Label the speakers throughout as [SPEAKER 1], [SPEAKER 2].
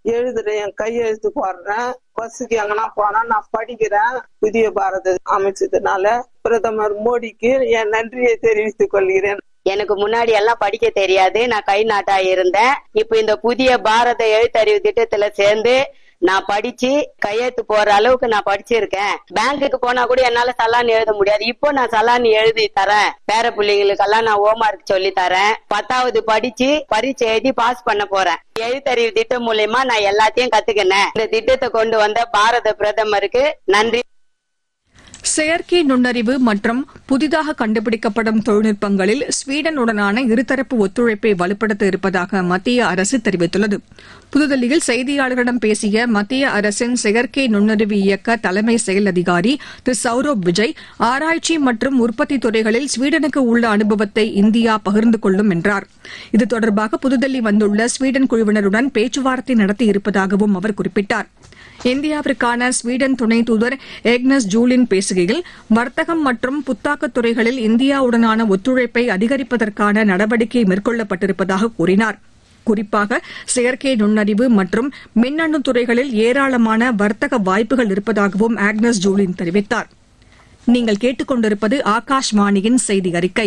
[SPEAKER 1] எழுதுறேன் என் கையெழுத்து போடுறேன் பஸ்ஸுக்கு எங்கன்னா போனா நான் படிக்கிறேன் புதிய பாரத அமைச்சதுனால பிரதமர் மோடிக்கு என் நன்றியை தெரிவித்துக் கொள்கிறேன்
[SPEAKER 2] எனக்கு முன்னாடி எல்லாம் படிக்க தெரியாது நான் கை நாட்டா இருந்தேன் இப்ப இந்த புதிய பாரத எழுத்தறிவு திட்டத்துல சேர்ந்து நான் படிச்சு கையெழுத்து போற அளவுக்கு நான் படிச்சிருக்கேன் பேங்க்குக்கு போனா கூட என்னால சலான் எழுத முடியாது இப்போ நான் சலான் எழுதி தரேன் பேர பிள்ளைங்களுக்கெல்லாம் நான் ஹோம்ஒர்க் சொல்லி தரேன் பத்தாவது படிச்சு பரீட்சை எழுதி பாஸ் பண்ண போறேன் எழுத்தறிவு திட்டம் மூலியமா நான் எல்லாத்தையும் கத்துக்கினேன் இந்த திட்டத்தை கொண்டு வந்த பாரத பிரதமருக்கு நன்றி
[SPEAKER 3] செயற்கை நுண்ணறிவு மற்றும் புதிதாக கண்டுபிடிக்கப்படும் தொழில்நுட்பங்களில் ஸ்வீடனுடனான இருதரப்பு ஒத்துழைப்பை வலுப்படுத்த இருப்பதாக மத்திய அரசு தெரிவித்துள்ளது புதுதில்லியில் செய்தியாளர்களிடம் பேசிய மத்திய அரசின் செயற்கை நுண்ணறிவு இயக்க தலைமை செயல் அதிகாரி திரு சௌரப் விஜய் ஆராய்ச்சி மற்றும் உற்பத்தி துறைகளில் ஸ்வீடனுக்கு உள்ள அனுபவத்தை இந்தியா பகிர்ந்து கொள்ளும் என்றார் இது தொடர்பாக புதுதில்லி வந்துள்ள ஸ்வீடன் குழுவினருடன் பேச்சுவார்த்தை நடத்தியிருப்பதாகவும் அவர் குறிப்பிட்டார் இந்தியாவிற்கான ஸ்வீடன் துணை தூதர் ஏக்னஸ் ஜூலின் பேசுகையில் வர்த்தகம் மற்றும் புத்தாக்கத் துறைகளில் இந்தியாவுடனான ஒத்துழைப்பை அதிகரிப்பதற்கான நடவடிக்கை மேற்கொள்ளப்பட்டிருப்பதாக கூறினார் குறிப்பாக செயற்கை நுண்ணறிவு மற்றும் மின்னணு துறைகளில் ஏராளமான வர்த்தக வாய்ப்புகள் இருப்பதாகவும் ஆக்னஸ் ஜூலின் தெரிவித்தார் நீங்கள் கேட்டுக்கொண்டிருப்பது ஆகாஷ்வாணியின் செய்தி அறிக்கை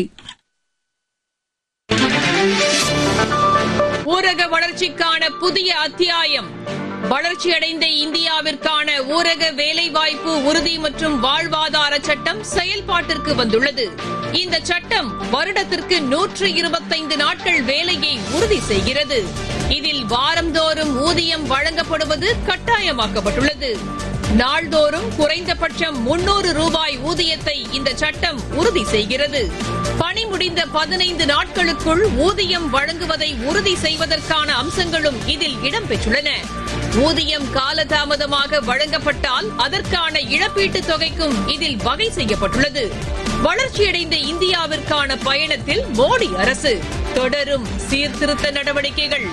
[SPEAKER 4] ஊரக வளர்ச்சிக்கான புதிய அத்தியாயம் வளர்ச்சியடைந்த இந்தியாவிற்கான ஊரக வேலைவாய்ப்பு உறுதி மற்றும் வாழ்வாதார சட்டம் செயல்பாட்டிற்கு வந்துள்ளது இந்த சட்டம் வருடத்திற்கு நூற்று இருபத்தைந்து நாட்கள் வேலையை உறுதி செய்கிறது இதில் வாரந்தோறும் ஊதியம் வழங்கப்படுவது கட்டாயமாக்கப்பட்டுள்ளது நாள்தோறும் குறைந்தபட்சம் முன்னூறு ரூபாய் ஊதியத்தை இந்த சட்டம் உறுதி செய்கிறது பணி முடிந்த பதினைந்து நாட்களுக்குள் ஊதியம் வழங்குவதை உறுதி செய்வதற்கான அம்சங்களும் இதில் இடம்பெற்றுள்ளன ஊதியம் காலதாமதமாக வழங்கப்பட்டால் அதற்கான இழப்பீட்டுத் தொகைக்கும் இதில் வகை செய்யப்பட்டுள்ளது வளர்ச்சியடைந்த இந்தியாவிற்கான பயணத்தில் மோடி அரசு தொடரும் சீர்திருத்த நடவடிக்கைகள்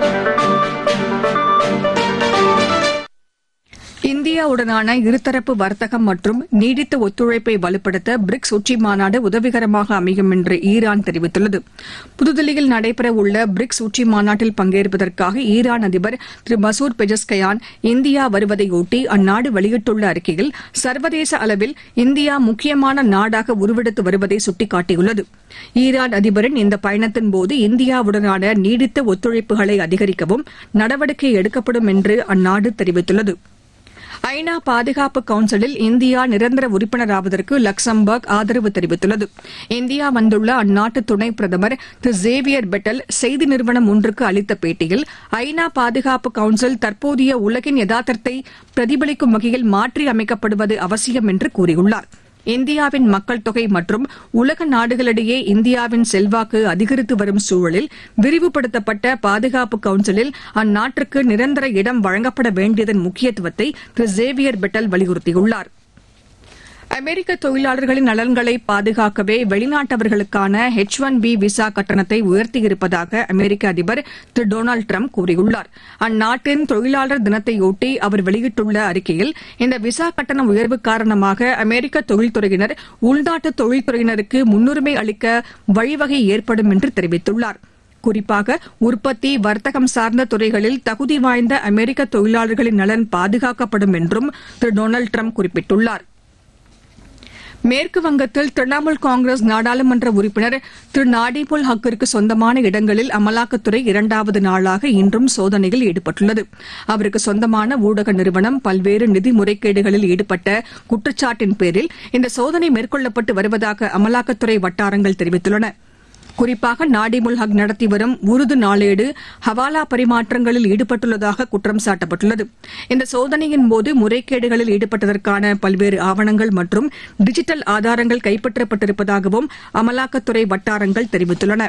[SPEAKER 3] இந்தியாவுடனான இருதரப்பு வர்த்தகம் மற்றும் நீடித்த ஒத்துழைப்பை வலுப்படுத்த பிரிக்ஸ் உச்சி மாநாடு உதவிகரமாக அமையும் என்று ஈரான் தெரிவித்துள்ளது புதுதில்லியில் நடைபெறவுள்ள பிரிக்ஸ் உச்சி மாநாட்டில் பங்கேற்பதற்காக ஈரான் அதிபர் திரு மசூத் பெஜஸ்கயான் இந்தியா வருவதையொட்டி அந்நாடு வெளியிட்டுள்ள அறிக்கையில் சர்வதேச அளவில் இந்தியா முக்கியமான நாடாக உருவெடுத்து வருவதை சுட்டிக்காட்டியுள்ளது ஈரான் அதிபரின் இந்த பயணத்தின் போது இந்தியாவுடனான நீடித்த ஒத்துழைப்புகளை அதிகரிக்கவும் நடவடிக்கை எடுக்கப்படும் என்று அந்நாடு தெரிவித்துள்ளது ஐநா பாதுகாப்பு கவுன்சிலில் இந்தியா நிரந்தர உறுப்பினராவதற்கு லக்சம்பர்க் ஆதரவு தெரிவித்துள்ளது இந்தியா வந்துள்ள அந்நாட்டு துணை பிரதமர் திரு ஜேவியர் பெட்டல் செய்தி நிறுவனம் ஒன்றுக்கு அளித்த பேட்டியில் ஐநா பாதுகாப்பு கவுன்சில் தற்போதைய உலகின் யதார்த்தத்தை பிரதிபலிக்கும் வகையில் மாற்றி அமைக்கப்படுவது அவசியம் என்று கூறியுள்ளார் இந்தியாவின் மக்கள் தொகை மற்றும் உலக நாடுகளிடையே இந்தியாவின் செல்வாக்கு அதிகரித்து வரும் சூழலில் விரிவுபடுத்தப்பட்ட பாதுகாப்பு கவுன்சிலில் அந்நாட்டிற்கு நிரந்தர இடம் வழங்கப்பட வேண்டியதன் முக்கியத்துவத்தை திரு ஜேவியர் பெட்டல் வலியுறுத்தியுள்ளார் அமெரிக்க தொழிலாளர்களின் நலன்களை பாதுகாக்கவே வெளிநாட்டவர்களுக்கான எச் ஒன் பி விசா கட்டணத்தை உயர்த்தியிருப்பதாக அமெரிக்க அதிபர் திரு டொனால்டு ட்ரம்ப் கூறியுள்ளார் அந்நாட்டின் தொழிலாளர் தினத்தையொட்டி அவர் வெளியிட்டுள்ள அறிக்கையில் இந்த விசா கட்டண உயர்வு காரணமாக அமெரிக்க தொழில்துறையினர் உள்நாட்டு தொழில்துறையினருக்கு முன்னுரிமை அளிக்க வழிவகை ஏற்படும் என்று தெரிவித்துள்ளார் குறிப்பாக உற்பத்தி வர்த்தகம் சார்ந்த துறைகளில் தகுதி வாய்ந்த அமெரிக்க தொழிலாளர்களின் நலன் பாதுகாக்கப்படும் என்றும் திரு டொனால்டு ட்ரம்ப் குறிப்பிட்டுள்ளார் மேற்கு வங்கத்தில் திரிணாமுல் காங்கிரஸ் நாடாளுமன்ற உறுப்பினர் திரு நாடிபுல் ஹக்கிற்கு சொந்தமான இடங்களில் அமலாக்கத்துறை இரண்டாவது நாளாக இன்றும் சோதனையில் ஈடுபட்டுள்ளது அவருக்கு சொந்தமான ஊடக நிறுவனம் பல்வேறு நிதி முறைகேடுகளில் ஈடுபட்ட குற்றச்சாட்டின் பேரில் இந்த சோதனை மேற்கொள்ளப்பட்டு வருவதாக அமலாக்கத்துறை வட்டாரங்கள் தெரிவித்துள்ளன குறிப்பாக நாடிமுல் ஹக் நடத்தி வரும் உருது நாளேடு ஹவாலா பரிமாற்றங்களில் ஈடுபட்டுள்ளதாக குற்றம் சாட்டப்பட்டுள்ளது இந்த சோதனையின் போது முறைகேடுகளில் ஈடுபட்டதற்கான பல்வேறு ஆவணங்கள் மற்றும் டிஜிட்டல் ஆதாரங்கள் கைப்பற்றப்பட்டிருப்பதாகவும் அமலாக்கத்துறை வட்டாரங்கள் தெரிவித்துள்ளன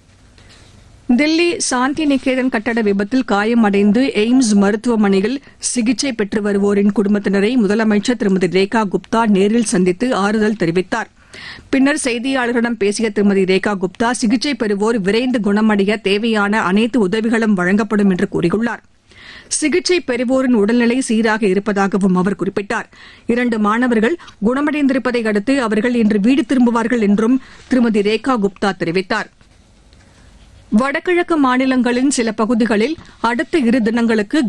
[SPEAKER 3] தில்லி சாந்தி நிகேதன் கட்டட விபத்தில் காயமடைந்து எய்ம்ஸ் மருத்துவமனையில் சிகிச்சை பெற்று வருவோரின் குடும்பத்தினரை முதலமைச்சர் திருமதி ரேகா குப்தா நேரில் சந்தித்து ஆறுதல் தெரிவித்தார் பின்னர் செய்தியாளர்களிடம் பேசிய திருமதி ரேகா குப்தா சிகிச்சை பெறுவோர் விரைந்து குணமடைய தேவையான அனைத்து உதவிகளும் வழங்கப்படும் என்று கூறியுள்ளார் சிகிச்சை பெறுவோரின் உடல்நிலை சீராக இருப்பதாகவும் அவர் குறிப்பிட்டார் இரண்டு மாணவர்கள் குணமடைந்திருப்பதை அடுத்து அவர்கள் இன்று வீடு திரும்புவார்கள் என்றும் திருமதி ரேகா குப்தா தெரிவித்தார் வடகிழக்கு மாநிலங்களின் சில பகுதிகளில் அடுத்த இரு தினங்களுக்கு